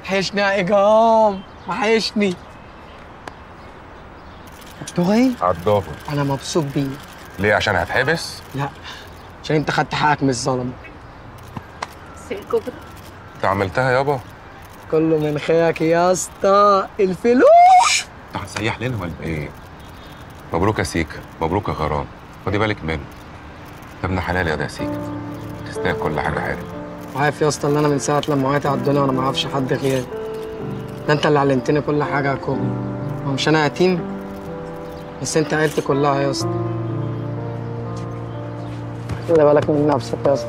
وحشني يا إجرام وحشني الدغري عالظهر أنا مبسوط بيه ليه عشان هتحبس لا عشان أنت خدت حقك من الظلم انت عملتها يابا كله من خيرك يا اسطى الفلوس انت هتسيح لنا ولا ايه مبروك يا سيكا مبروك يا غرام خدي بالك منه ده ابن حلال يا ده يا سيكا تستاهل كل حاجه حلوه عارف يا اسطى ان انا من ساعه لما وقعت على الدنيا وانا ما اعرفش حد غيرك ده انت اللي علمتني كل حاجه يا كوبي هو مش انا يتيم بس انت عيلتي كلها يا اسطى خلي بالك من نفسك يا اسطى